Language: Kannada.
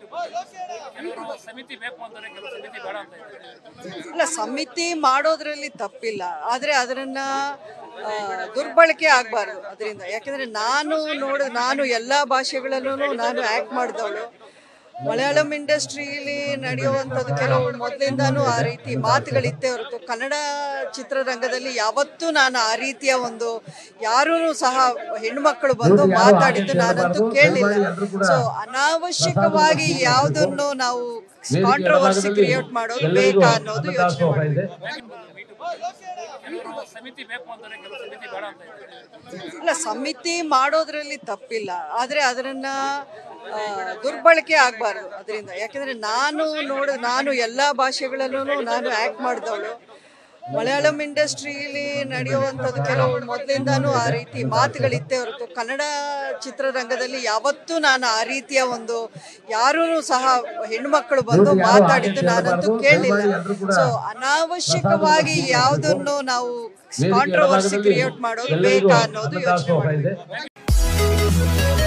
ಕೆಲವರು ಸಮಿತಿ ಬೇಕು ಅಂತಾರೆ ಕೆಲವು ಸಮಿತಿ ಬೇಡ ಅಂತ ಇದ್ದಾರೆ ಅಲ್ಲ ಸಮಿತಿ ಮಾಡೋದ್ರಲ್ಲಿ ತಪ್ಪಿಲ್ಲ ಆದರೆ ಅದನ್ನ ಆ, ದುರ್ಬಳಕೆ ಆಗಬಾರ್ದು ಅದರಿಂದ ಯಾಕಂದ್ರೆ ನಾನು ನೋಡ ನಾನು ಎಲ್ಲ ಭಾಷೆಗಳಲ್ಲೂ ನಾನು ಆ್ಯಕ್ಟ್ ಮಾಡಿದವಳು ಮಲಯಾಳಂ ಇಂಡಸ್ಟ್ರಿಯಲ್ಲಿ ನಡೆಯುವಂಥದ್ದು ಕೆಲವು ಮೊದಲಿಂದಾನು ಆ ರೀತಿ ಮಾತುಗಳಿತ್ತೆ ಹೊರತು ಕನ್ನಡ ಚಿತ್ರರಂಗದಲ್ಲಿ ಯಾವತ್ತೂ ನಾನು ಆ ರೀತಿಯ ಒಂದು ಯಾರೂ ಸಹ ಹೆಣ್ಮಕ್ಳು ಬಂದು ಮಾತಾಡಿದ್ದು ನಾನಂತೂ ಕೇಳಲಿಲ್ಲ ಸೊ ಅನಾವಶ್ಯಕವಾಗಿ ಯಾವುದನ್ನು ನಾವು ಕಾಂಟ್ರವರ್ಸಿ ಕ್ರಿಯೇಟ್ ಮಾಡೋದು ಬೇಕಾ ಅನ್ನೋದು ಯೋಚನೆ ಮಾಡಬೇಕು ಕೆಲವರು ಸಮಿತಿ ಬೇಕು ಅಂತಾರೆ ಕೆಲವು ಸಮಿತಿ ಬೇಡ ಅಂತ ಇದ್ದಾರೆ ಅಲ್ಲ ಸಮಿತಿ ಮಾಡೋದ್ರಲ್ಲಿ ತಪ್ಪಿಲ್ಲ ಆದರೆ ಅದನ್ನ ಆ, ದುರ್ಬಳಕೆ ಆಗಬಾರ್ದು ಅದರಿಂದ ಯಾಕಂದ್ರೆ ನಾನು ನೋಡ ನಾನು ಎಲ್ಲ ಭಾಷೆಗಳಲ್ಲೂ ನಾನು ಆ್ಯಕ್ಟ್ ಮಾಡಿದವಳು ಮಲಯಾಳಂ ಇಂಡಸ್ಟ್ರಿಯಲ್ಲಿ ನಡೆಯುವಂಥದ್ದು ಕೆಲವು ಮೊದಲಿಂದಾನು ಆ ರೀತಿ ಮಾತುಗಳಿತ್ತೆ ಹೊರತು ಕನ್ನಡ ಚಿತ್ರರಂಗದಲ್ಲಿ ಯಾವತ್ತೂ ನಾನು ಆ ರೀತಿಯ ಒಂದು ಯಾರೂ ಸಹ ಹೆಣ್ಮಕ್ಳು ಬಂದು ಮಾತಾಡಿದ್ದು ನಾನಂತೂ ಕೇಳಲಿಲ್ಲ ಸೊ ಅನಾವಶ್ಯಕವಾಗಿ ಯಾವುದನ್ನು ನಾವು ಕಾಂಟ್ರವರ್ಸಿ ಕ್ರಿಯೇಟ್ ಮಾಡೋದು ಬೇಕಾ ಅನ್ನೋದು ಯೋಚನೆ ಮಾಡಬೇಕು